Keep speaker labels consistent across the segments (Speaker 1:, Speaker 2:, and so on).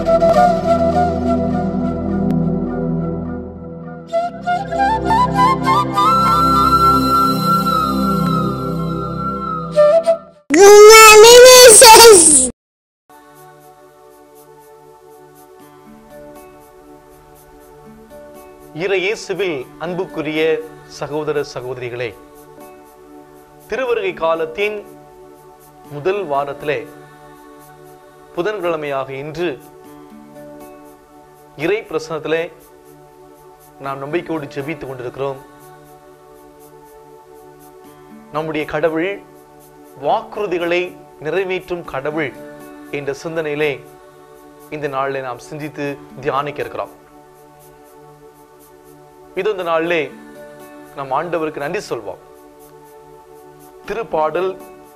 Speaker 1: Gumami Mrs.
Speaker 2: இறையேசுவில் அன்புக்குரிய சகோதர சகோதரிகளே திருவருகை காலத்தின் முதல் வாரத்திலே புதன்கிழமையாக இன்று இறை பிரசனத்திலே நாம் நம்பிக்கையோடு ஜெபித்துக் கொண்டிருக்கிறோம் நம்முடைய கடவுள் வாக்குறுதிகளை நிறைவேற்றும் கடவுள் என்ற சிந்தனையிலே இந்த நாளிலே நாம் சிந்தித்து தியானிக்க இருக்கிறோம் இது இந்த நாளிலே நம் ஆண்டவருக்கு நன்றி சொல்வோம் திருப்பாடல்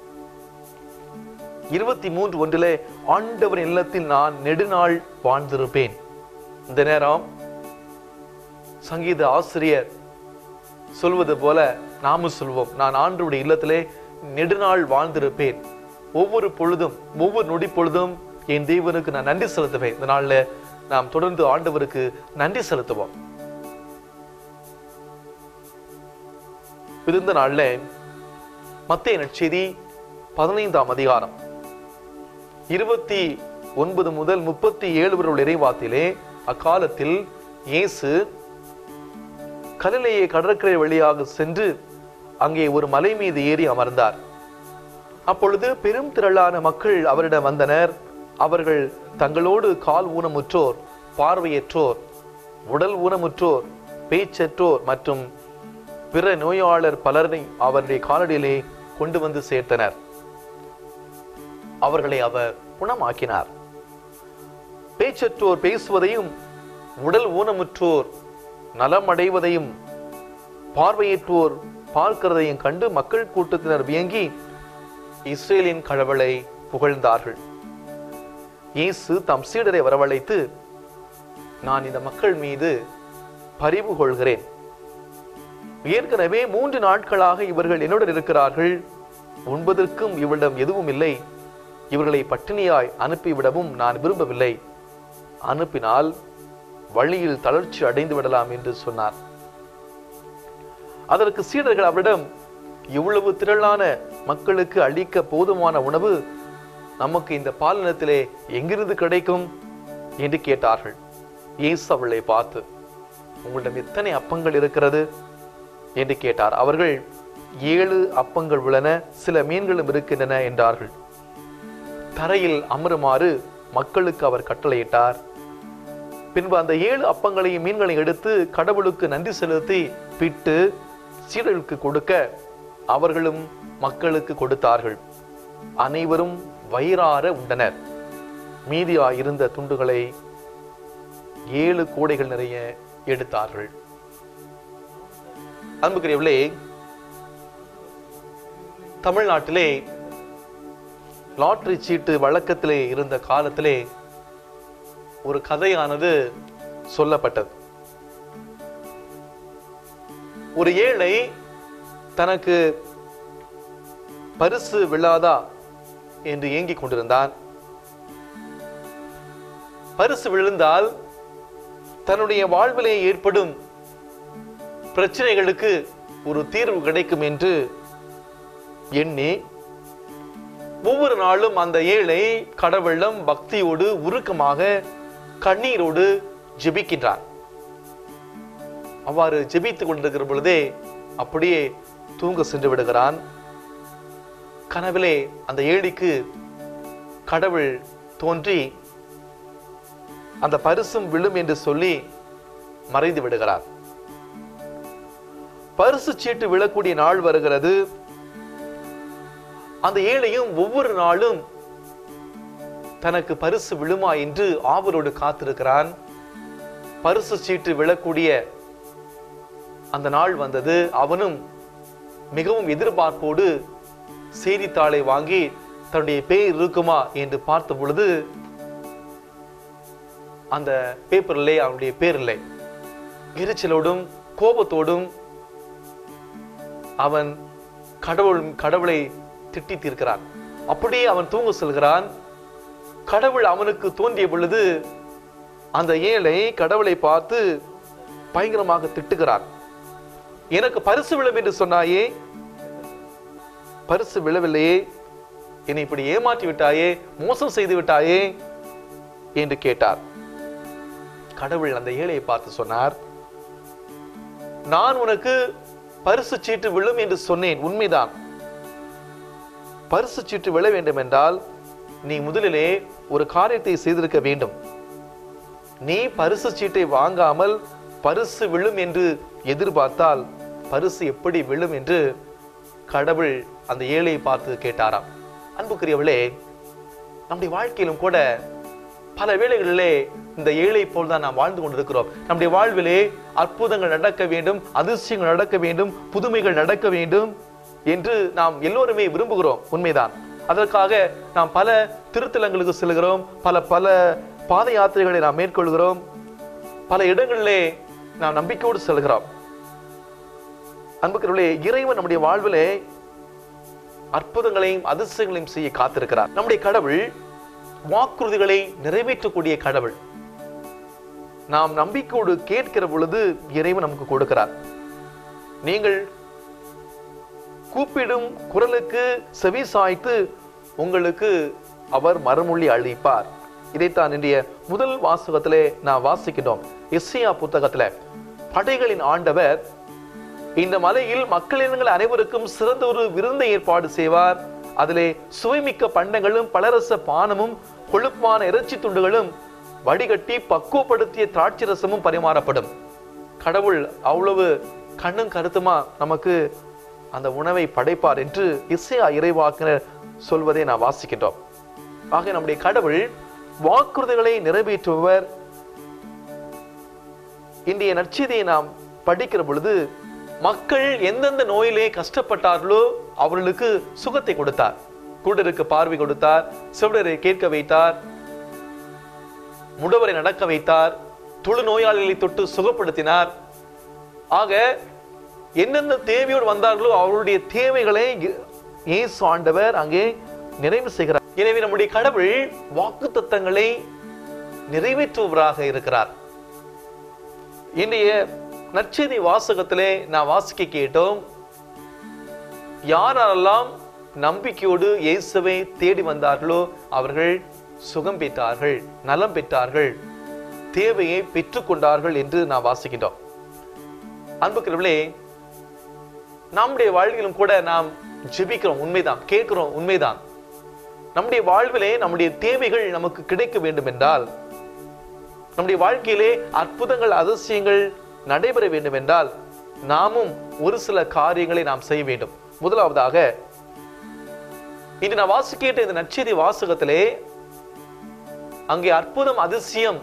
Speaker 2: இருபத்தி மூன்று ஒன்றிலே ஆண்டவர் இல்லத்தில் நான் நெடுநாள் வாழ்ந்திருப்பேன் இந்த நேரம் சங்கீத ஆசிரியர் சொல்வது போல நாமும் சொல்வோம் நான் ஆண்டவருடைய இல்லத்திலே நெடுநாள் வாழ்ந்திருப்பேன் ஒவ்வொரு பொழுதும் ஒவ்வொரு நொடி பொழுதும் என் தேவனுக்கு நான் நன்றி செலுத்துவேன் இந்த நாள்ல நாம் தொடர்ந்து ஆண்டவருக்கு நன்றி செலுத்துவோம் இருந்த நாள்ல மத்திய நற்செய்தி பதினைந்தாம் அதிகாரம் இருபத்தி ஒன்பது முதல் முப்பத்தி ஏழு வரை உள்ள இறைவாத்திலே அக்காலத்தில் இயேசு கலிலேயே கடற்கரை வழியாக சென்று அங்கே ஒரு மலை மீது ஏறி அமர்ந்தார் அப்பொழுது பெரும் திரளான மக்கள் அவரிடம் வந்தனர் அவர்கள் தங்களோடு கால் ஊனமுற்றோர் பார்வையற்றோர் உடல் ஊனமுற்றோர் பேச்சற்றோர் மற்றும் பிற நோயாளர் பலரை அவருடைய காலடியிலே கொண்டு வந்து சேர்த்தனர் அவர்களை அவர் குணமாக்கினார் பேச்சற்றோர் பேசுவதையும் உடல் ஊனமுற்றோர் நலமடைவதையும் பார்வையற்றோர் பார்க்கிறதையும் கண்டு மக்கள் கூட்டத்தினர் வியங்கி இஸ்ரேலின் கடவுளை புகழ்ந்தார்கள் இயேசு தம் சீடரை வரவழைத்து நான் இந்த மக்கள் மீது பரிவு கொள்கிறேன் ஏற்கனவே மூன்று நாட்களாக இவர்கள் என்னுடன் இருக்கிறார்கள் உண்பதற்கும் இவரிடம் எதுவும் இல்லை இவர்களை பட்டினியாய் அனுப்பிவிடவும் நான் விரும்பவில்லை அனுப்பினால் வழியில் தளர்ச்சி அடைந்து விடலாம் என்று சொன்னார் அதற்கு சீடர்கள் அவரிடம் இவ்வளவு திரளான மக்களுக்கு அளிக்க போதுமான உணவு நமக்கு இந்த பாலினத்திலே எங்கிருந்து கிடைக்கும் என்று கேட்டார்கள் இயேசு அவளை பார்த்து உங்களிடம் எத்தனை அப்பங்கள் இருக்கிறது என்று கேட்டார் அவர்கள் ஏழு அப்பங்கள் உள்ளன சில மீன்களும் இருக்கின்றன என்றார்கள் தரையில் அமருமாறு மக்களுக்கு அவர் கட்டளையிட்டார் பின்பு அந்த ஏழு அப்பங்களையும் மீன்களையும் எடுத்து கடவுளுக்கு நன்றி செலுத்தி பிட்டு சீடர்களுக்கு கொடுக்க அவர்களும் மக்களுக்கு கொடுத்தார்கள் அனைவரும் வயிறார உண்டனர் மீதியாய் இருந்த துண்டுகளை ஏழு கூடைகள் நிறைய எடுத்தார்கள் அன்புக்குரியவர்களே தமிழ்நாட்டிலே லாட்டரி சீட்டு வழக்கத்திலே இருந்த காலத்திலே ஒரு கதையானது சொல்லப்பட்டது ஒரு ஏழை தனக்கு பரிசு விழாதா என்று ஏங்கிக் கொண்டிருந்தான் பரிசு விழுந்தால் தன்னுடைய வாழ்விலே ஏற்படும் பிரச்சனைகளுக்கு ஒரு தீர்வு கிடைக்கும் என்று எண்ணி ஒவ்வொரு நாளும் அந்த ஏழை கடவுளிடம் பக்தியோடு உருக்கமாக கண்ணீரோடு ஜெபிக்கின்றார் அவ்வாறு ஜெபித்துக் கொண்டிருக்கிற பொழுதே அப்படியே தூங்க சென்று விடுகிறான் கனவிலே அந்த ஏழைக்கு கடவுள் தோன்றி அந்த பரிசும் விழும் என்று சொல்லி மறைந்து விடுகிறார் பரிசு சீட்டு விழக்கூடிய நாள் வருகிறது அந்த ஏழையும் ஒவ்வொரு நாளும் தனக்கு பரிசு விழுமா என்று ஆவலோடு காத்திருக்கிறான் பரிசு சீட்டு விழக்கூடிய அந்த நாள் வந்தது அவனும் மிகவும் எதிர்பார்ப்போடு செய்தித்தாளை வாங்கி தன்னுடைய பேர் இருக்குமா என்று பார்த்த பொழுது அந்த பேப்பரிலே அவனுடைய பேர் இல்லை எரிச்சலோடும் கோபத்தோடும் அவன் கடவுள் கடவுளை திட்டி தீர்க்கிறான் அப்படியே அவன் தூங்க செல்கிறான் கடவுள் அவனுக்கு தோன்றிய பொழுது அந்த ஏழை கடவுளை பார்த்து பயங்கரமாக திட்டுகிறார் எனக்கு பரிசு விழும் என்று சொன்னாயே பரிசு விழவில்லையே என்னை இப்படி ஏமாற்றி விட்டாயே மோசம் செய்து விட்டாயே என்று கேட்டார் கடவுள் அந்த ஏழையை பார்த்து சொன்னார் நான் உனக்கு பரிசு சீட்டு விழும் என்று சொன்னேன் உண்மைதான் பரிசு சீட்டு விழ வேண்டும் என்றால் நீ முதலிலே ஒரு காரியத்தை செய்திருக்க வேண்டும் நீ பரிசு சீட்டை வாங்காமல் பரிசு விழும் என்று எதிர்பார்த்தால் பரிசு எப்படி விழும் என்று கடவுள் அந்த ஏழையை பார்த்து கேட்டாராம் அன்புக்குரியவளே நம்முடைய வாழ்க்கையிலும் கூட பல வேளைகளிலே இந்த ஏழை போல் தான் நாம் வாழ்ந்து கொண்டிருக்கிறோம் நம்முடைய வாழ்விலே அற்புதங்கள் நடக்க வேண்டும் அதிர்ஷ்டங்கள் நடக்க வேண்டும் புதுமைகள் நடக்க வேண்டும் என்று நாம் எல்லோருமே விரும்புகிறோம் உண்மைதான் அதற்காக நாம் பல திருத்தலங்களுக்கு செல்கிறோம் பல பல பாத யாத்திரைகளை நாம் மேற்கொள்கிறோம் பல இடங்களிலே நாம் நம்பிக்கையோடு செல்கிறோம் அன்புக்குரியவர்களே இறைவன் நம்முடைய வாழ்விலே அற்புதங்களையும் அதிசயங்களையும் செய்ய காத்திருக்கிறார் நம்முடைய கடவுள் வாக்குறுதிகளை நிறைவேற்றக்கூடிய கடவுள் நாம் நம்பிக்கையோடு கேட்கிற பொழுது இறைவன் நமக்கு கொடுக்கிறார் நீங்கள் கூப்பிடும் குரலுக்கு செவி சாய்த்து உங்களுக்கு அவர் மறுமொழி அளிப்பார் இதைத்தான் இன்றைய முதல் வாசகத்திலே நாம் வாசிக்கின்றோம் எஸ்ஐயா புத்தகத்துல படைகளின் ஆண்டவர் இந்த மலையில் மக்களினங்கள் அனைவருக்கும் சிறந்த ஒரு விருந்தை ஏற்பாடு செய்வார் அதிலே சுவைமிக்க பண்டங்களும் பலரச பானமும் கொழுப்பான இறைச்சி துண்டுகளும் வடிகட்டி பக்குவப்படுத்திய திராட்சை ரசமும் பரிமாறப்படும் கடவுள் அவ்வளவு கண்ணும் கருத்துமா நமக்கு அந்த உணவை படைப்பார் என்று இசையா இறைவாக்கினர் சொல்வதை நாம் வாசிக்கின்றோம் ஆக நம்முடைய கடவுள் வாக்குறுதிகளை நிறைவேற்றுபவர் இன்றைய நற்செய்தியை நாம் படிக்கிற பொழுது மக்கள் எந்தெந்த நோயிலே கஷ்டப்பட்டார்களோ அவர்களுக்கு சுகத்தை கொடுத்தார் குருடருக்கு பார்வை கொடுத்தார் செவிடரை கேட்க வைத்தார் முடவரை நடக்க வைத்தார் தொழு நோயாளிகளை தொட்டு சுகப்படுத்தினார் ஆக என்னென்ன தேவையோடு வந்தார்களோ அவருடைய தேவைகளை இயேசு ஆண்டவர் அங்கே நிறைவு செய்கிறார் எனவே நம்முடைய கடவுள் வாக்கு தத்தங்களை நிறைவேற்றுபவராக இருக்கிறார் இன்றைய நற்செய்தி வாசகத்திலே நான் வாசிக்க கேட்டோம் யாரெல்லாம் நம்பிக்கையோடு இயேசுவை தேடி வந்தார்களோ அவர்கள் சுகம் பெற்றார்கள் நலம் பெற்றார்கள் தேவையை பெற்றுக்கொண்டார்கள் என்று நான் வாசிக்கின்றோம் அன்புக்கிறவர்களே நம்முடைய வாழ்விலும் கூட நாம் ஜெபிக்கிறோம் உண்மைதான் கேட்கிறோம் உண்மைதான் நம்முடைய வாழ்விலே நம்முடைய தேவைகள் நமக்கு கிடைக்க வேண்டும் என்றால் நம்முடைய வாழ்க்கையிலே அற்புதங்கள் அதிசயங்கள் நடைபெற வேண்டும் என்றால் நாமும் ஒரு சில காரியங்களை நாம் செய்ய வேண்டும் முதலாவதாக இன்று நான் வாசிக்கிட்ட இந்த நற்செய்தி வாசகத்திலே அங்கே அற்புதம் அதிசயம்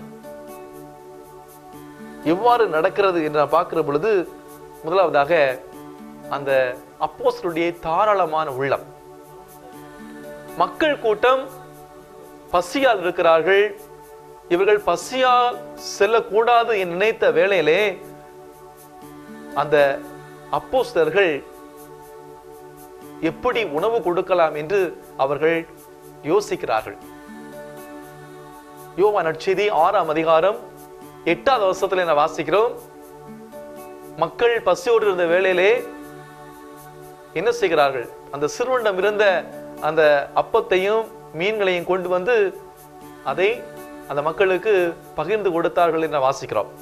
Speaker 2: எவ்வாறு நடக்கிறது என்று நான் பார்க்கிற பொழுது முதலாவதாக அந்த அப்போஸ்தலருடைய தாராளமான உள்ளம் மக்கள் கூட்டம் பசியால் இருக்கிறார்கள் இவர்கள் பசியால் செல்லக்கூடாது என்று நினைத்த வேளையிலே அந்த அப்போஸ்தலர்கள் எப்படி உணவு கொடுக்கலாம் என்று அவர்கள் யோசிக்கிறார்கள் யோவா நற்செய்தி ஆறாம் அதிகாரம் எட்டாவது வருஷத்துல நான் வாசிக்கிறோம் மக்கள் பசியோடு இருந்த வேளையிலே என்ன செய்கிறார்கள் அந்த சிறுவனிடம் இருந்த அந்த அப்பத்தையும் மீன்களையும் கொண்டு வந்து அதை அந்த மக்களுக்கு பகிர்ந்து கொடுத்தார்கள் என்று வாசிக்கிறோம்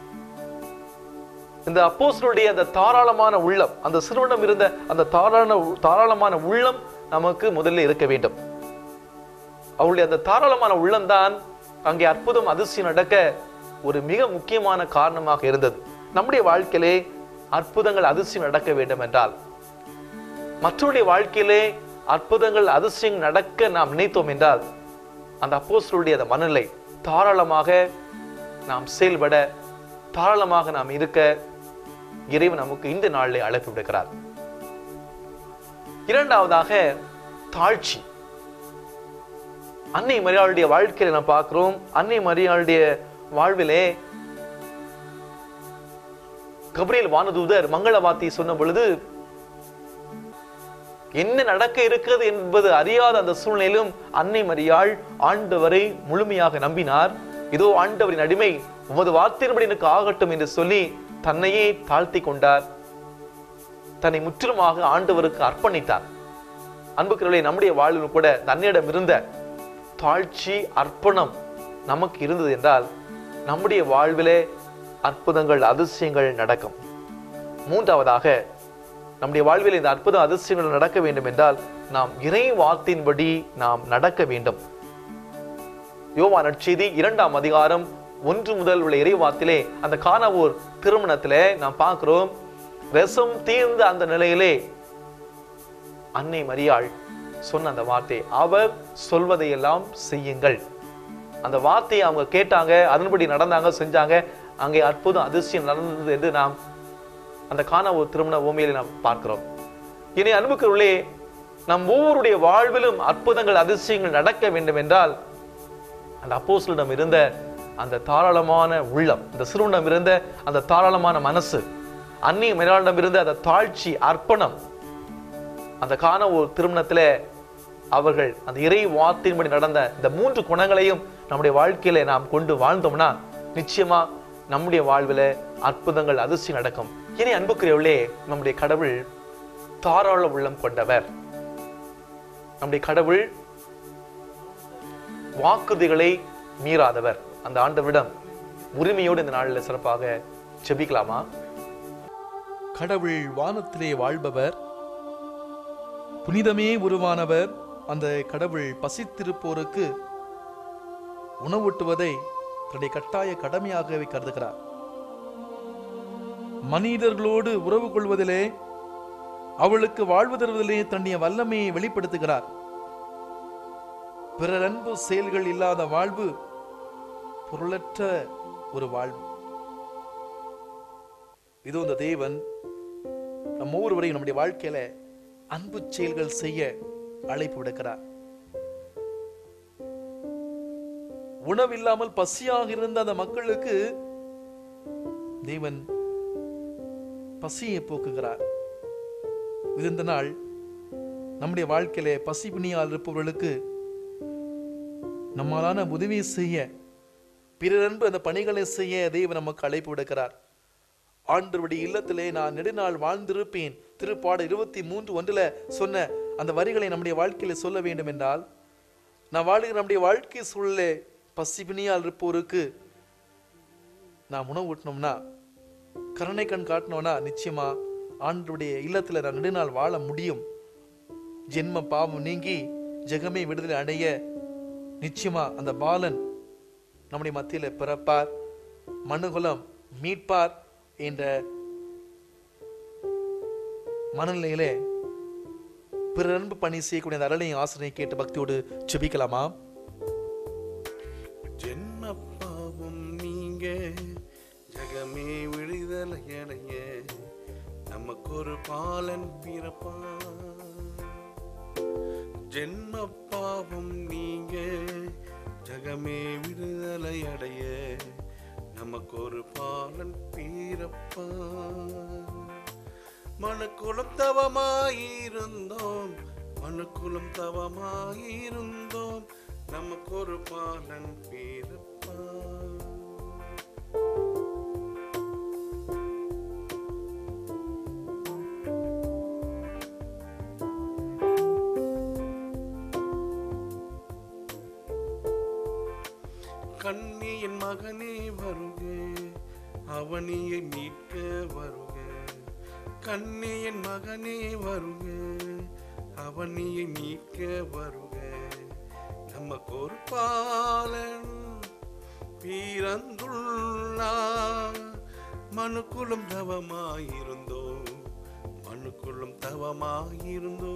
Speaker 2: இந்த அப்போஸ்தலருடைய அந்த தாராளமான உள்ளம் அந்த சிறுவனிடம் இருந்த அந்த தாராள தாராளமான உள்ளம் நமக்கு முதல்ல இருக்க வேண்டும் அவருடைய அந்த தாராளமான உள்ளம்தான் அங்கே அற்புதம் அதிசயம் நடக்க ஒரு மிக முக்கியமான காரணமாக இருந்தது நம்முடைய வாழ்க்கையிலே அற்புதங்கள் அதிசயம் நடக்க வேண்டும் என்றால் மற்றவருடைய வாழ்க்கையிலே அற்புதங்கள் அதிசயம் நடக்க நாம் நினைத்தோம் என்றால் அந்த அப்போஸ்தலருடைய அந்த மனநிலை தாராளமாக நாம் செயல்பட தாராளமாக நாம் இருக்க இறைவன் நமக்கு இந்த நாளிலே அழைப்பு விடுக்கிறார் இரண்டாவதாக தாழ்ச்சி அன்னை மரியாளுடைய வாழ்க்கையில நாம் பார்க்கிறோம் அன்னை மரியாளுடைய வாழ்விலே கபிரியல் வானதூதர் மங்கள வார்த்தை சொன்ன பொழுது என்ன நடக்க இருக்கிறது என்பது அறியாத அந்த சூழ்நிலையிலும் அன்னை மரியாள் ஆண்டவரை முழுமையாக நம்பினார் இதோ ஆண்டவரின் அடிமை உமது வார்த்தையின்படி எனக்கு ஆகட்டும் என்று சொல்லி தன்னையே தாழ்த்தி கொண்டார் தன்னை முற்றிலுமாக ஆண்டவருக்கு அர்ப்பணித்தார் அன்புக்கிறவர்களே நம்முடைய வாழ்வில் கூட தன்னிடம் இருந்த தாழ்ச்சி அர்ப்பணம் நமக்கு இருந்தது என்றால் நம்முடைய வாழ்விலே அற்புதங்கள் அதிசயங்கள் நடக்கும் மூன்றாவதாக நம்முடைய வாழ்வில் இந்த அற்புத அதிசயங்கள் நடக்க வேண்டும் என்றால் நாம் இறை வார்த்தையின்படி நாம் நடக்க வேண்டும் யோவா நற்செய்தி இரண்டாம் அதிகாரம் ஒன்று முதல் உள்ள இறைவாத்திலே அந்த காணவூர் திருமணத்திலே நாம் பார்க்கிறோம் ரசம் தீர்ந்த அந்த நிலையிலே அன்னை மரியாள் சொன்ன அந்த வார்த்தை அவர் சொல்வதையெல்லாம் செய்யுங்கள் அந்த வார்த்தையை அவங்க கேட்டாங்க அதன்படி நடந்தாங்க செஞ்சாங்க அங்கே அற்புதம் அதிசயம் நடந்தது என்று நாம் அந்த காண ஒரு திருமண ஓமையில நாம் பார்க்கிறோம் இனி அன்புக்குள்ளே நம் ஒவ்வொருடைய வாழ்விலும் அற்புதங்கள் அதிசயங்கள் நடக்க வேண்டும் என்றால் அந்த அப்போஸ்தலரிடம் இருந்த அந்த தாராளமான உள்ளம் இந்த சிறுவனிடம் இருந்த அந்த தாராளமான மனசு அந்நிய மரியாளிடம் இருந்த அந்த தாழ்ச்சி அர்ப்பணம் அந்த காண ஒரு திருமணத்துல அவர்கள் அந்த இறை வார்த்தையின்படி நடந்த இந்த மூன்று குணங்களையும் நம்முடைய வாழ்க்கையில நாம் கொண்டு வாழ்ந்தோம்னா நிச்சயமா நம்முடைய வாழ்வில அற்புதங்கள் அதிர்ச்சி நடக்கும் இனி அன்புக்குரியவர்களே நம்முடைய கடவுள் தாராள உள்ளம் கொண்டவர் நம்முடைய கடவுள் வாக்குறுதிகளை மீறாதவர் அந்த ஆண்டவரிடம் உரிமையோடு இந்த நாளில் சிறப்பாக செபிக்கலாமா
Speaker 3: கடவுள் வானத்திலே வாழ்பவர் புனிதமே உருவானவர் அந்த கடவுள் பசித்திருப்போருக்கு உணவூட்டுவதை தன்னுடைய கட்டாய கடமையாகவே கருதுகிறார் மனிதர்களோடு உறவு கொள்வதிலே அவளுக்கு வாழ்வு தருவதிலே தன்னுடைய வல்லமையை வெளிப்படுத்துகிறார் பிறர் அன்பு செயல்கள் இல்லாத வாழ்வு பொருளற்ற ஒரு வாழ்வு இது இந்த தேவன் நம்ம ஒவ்வொருவரையும் நம்முடைய வாழ்க்கையில அன்பு செயல்கள் செய்ய அழைப்பு விடுக்கிறார் உணவில்லாமல் பசியாக இருந்த அந்த மக்களுக்கு தேவன் பசியை போக்குகிறார் இது இந்த நாள் நம்முடைய வாழ்க்கையில பசி பிணியால் இருப்பவர்களுக்கு நம்மாலான உதவி செய்ய பிறர் அன்பு அந்த பணிகளை செய்ய தேவன் நமக்கு அழைப்பு விடுக்கிறார் ஆண்டவருடைய இல்லத்திலே நான் நெடுநாள் வாழ்ந்திருப்பேன் திருப்பாடு இருபத்தி மூன்று ஒன்றுல சொன்ன அந்த வரிகளை நம்முடைய வாழ்க்கையில சொல்ல வேண்டும் என்றால் நான் வாழுகிற நம்முடைய வாழ்க்கை சூழலே பசிபினியால் இருப்போருக்கு நாம் உணவு ஊட்டினோம்னா கருணை கண் காட்டினோம்னா நிச்சயமா ஆண்டவருடைய இல்லத்துல நான் நெடுநாள் வாழ முடியும் ஜென்ம பாவம் நீங்கி ஜெகமே விடுதலை அடைய நிச்சயமா அந்த பாலன் நம்முடைய மத்தியில பிறப்பார் மனுகுலம் மீட்பார் என்ற மனநிலையிலே பிறர் அன்பு பணி செய்யக்கூடிய அந்த அருளையும் ஆசிரியை கேட்டு பக்தியோடு செபிக்கலாமா
Speaker 4: ஜென்ம பாவம் நீங்க ஜகமே விடுதலை அடைய நமக்கு ஒரு பாலன் பிறப்பா ஜென்ம பாவம் நீங்க ஜகமே விடுதலை அடைய நமக்கு ஒரு பாலன் பிறப்பா மனுக்குலம் தவமாயிருந்தோம் மனுக்குலம் தவமாயிருந்தோம் நமக்கு ஒரு பாலன் பிறப்பா கண்ணியின் மகனே வருக அவனியை மீட்க வருக கண்ணியின் மகனே வருக அவனியை மீட்க வருக நமக்கு ஒரு பாலன் பிறந்துள்ளார் மனுக்குலம் தவமாயிருந்தோ மனுக்குலம் தவமாயிருந்தோ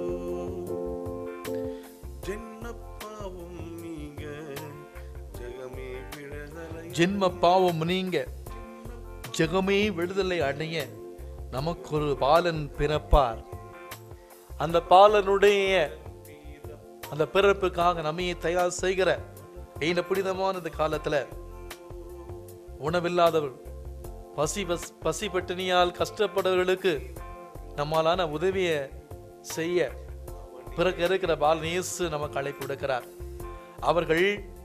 Speaker 4: ஜென்ம பாவம் நீங்க ஜெகமே விடுதலை
Speaker 3: ஜென்ம பாவம் நீங்க ஜெகமே விடுதலை அடைய நமக்கு ஒரு பாலன் பிறப்பார் அந்த பாலனுடைய அந்த பிறப்புக்காக நம்மையே தயார் செய்கிற இந்த புனிதமான இந்த காலத்துல உணவில்லாதவர் பசி பஸ் பசி பட்டினியால் கஷ்டப்படுறவர்களுக்கு நம்மாலான உதவியை செய்ய பிறகு இருக்கிற பாலன் இயேசு நமக்கு அழைப்பு விடுக்கிறார் அவர்கள்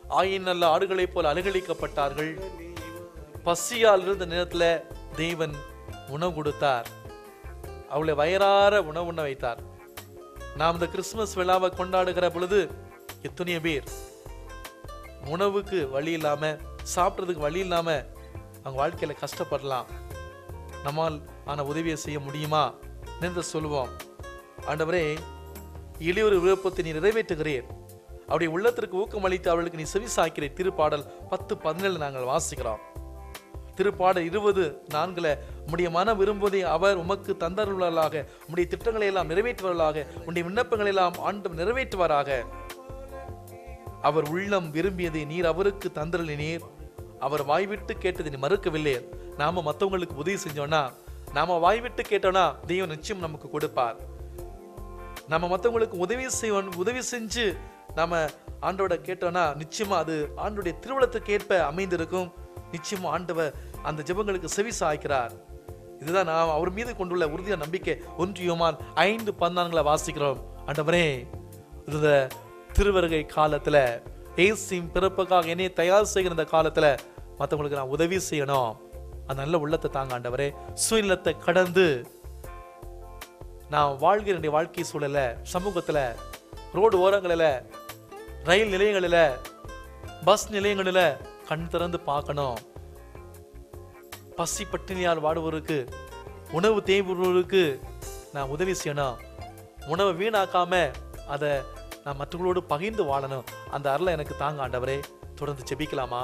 Speaker 3: ஆயின் நல்ல ஆடுகளைப் போல அலகழிக்கப்பட்டார்கள் பசியால் இருந்த நேரத்துல தேவன் உணவு கொடுத்தார் அவளை வயறார உணவு உண்ண வைத்தார் நாம் இந்த கிறிஸ்துமஸ் விழாவை கொண்டாடுகிற பொழுது எத்தனையோ பேர் உணவுக்கு வழி இல்லாம சாப்பிட்றதுக்கு வழி இல்லாம அவங்க வாழ்க்கையில கஷ்டப்படலாம் நம்மால் ஆன உதவியை செய்ய முடியுமா என்று சொல்லுவோம் ஆண்டவரே எளியொரு விருப்பத்தை நீ நிறைவேற்றுகிறீர் அவருடைய உள்ளத்திற்கு ஊக்கமளித்து அவளுக்கு நீ செவி சாய்க்கிறீர் திருப்பாடல் பத்து பதினேழு நாங்கள் வாசிக்கிறோம் திருப்பாடல் இருபது நான்குல உம்முடைய மன விரும்புவதை அவர் உமக்கு தந்தருளாக உம்முடைய திட்டங்களை எல்லாம் நிறைவேற்றுவர்களாக உம்முடைய விண்ணப்பங்களை எல்லாம் ஆண்டு நிறைவேற்றுவாராக அவர் உள்ளம் விரும்பியதை நீர் அவருக்கு தந்தருளினீர் அவர் வாய்விட்டு கேட்டதை நீ மறுக்கவில்லை நாம மத்தவங்களுக்கு உதவி செஞ்சோம்னா நாம வாய்விட்டு கேட்டோம்னா தெய்வம் நிச்சயம் நமக்கு கொடுப்பார் நம்ம மத்தவங்களுக்கு உதவி செய்வோம் உதவி செஞ்சு நாம ஆண்டோட கேட்டோம்னா நிச்சயமா அது ஆண்டுடைய திருவிழத்துக்கு ஏற்ப அமைந்திருக்கும் நிச்சயமா ஆண்டவர் அந்த ஜெபங்களுக்கு செவி சாய்க்கிறார் இதுதான் நாம் அவர் மீது கொண்டுள்ள உறுதியான நம்பிக்கை ஒன்றியுமான் ஐந்து பதினான்குல வாசிக்கிறோம் ஆண்டவரே இந்த திருவருகை காலத்துல ஏசின் பிறப்புக்காக என்னை தயார் செய்கிற இந்த காலத்துல மத்தவங்களுக்கு நான் உதவி செய்யணும் அந்த நல்ல உள்ளத்தை தாங்க ஆண்டவரே சுயநலத்தை கடந்து நான் வாழ்கிற என்னுடைய வாழ்க்கை சூழல சமூகத்துல ரோடு ஓரங்களில் ரயில் நிலையங்களில் பஸ் நிலையங்களில் கண் திறந்து பார்க்கணும் பசி பட்டினியால் வாடுவோருக்கு உணவு தேவைப்படுவோருக்கு நான் உதவி செய்யணும் உணவை வீணாக்காம அதை நான் மற்றவங்களோடு பகிர்ந்து வாழணும் அந்த அருளை எனக்கு தாங்க ஆண்டவரே தொடர்ந்து ஜெபிக்கலாமா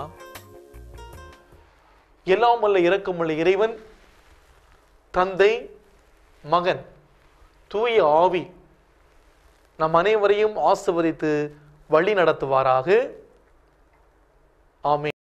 Speaker 2: எல்லாம் வல்ல இரக்கமுள்ள இறைவன் தந்தை மகன் தூய ஆவி நம் அனைவரையும் ஆசிர்வதித்து வழி நடத்துவாராக ஆமென்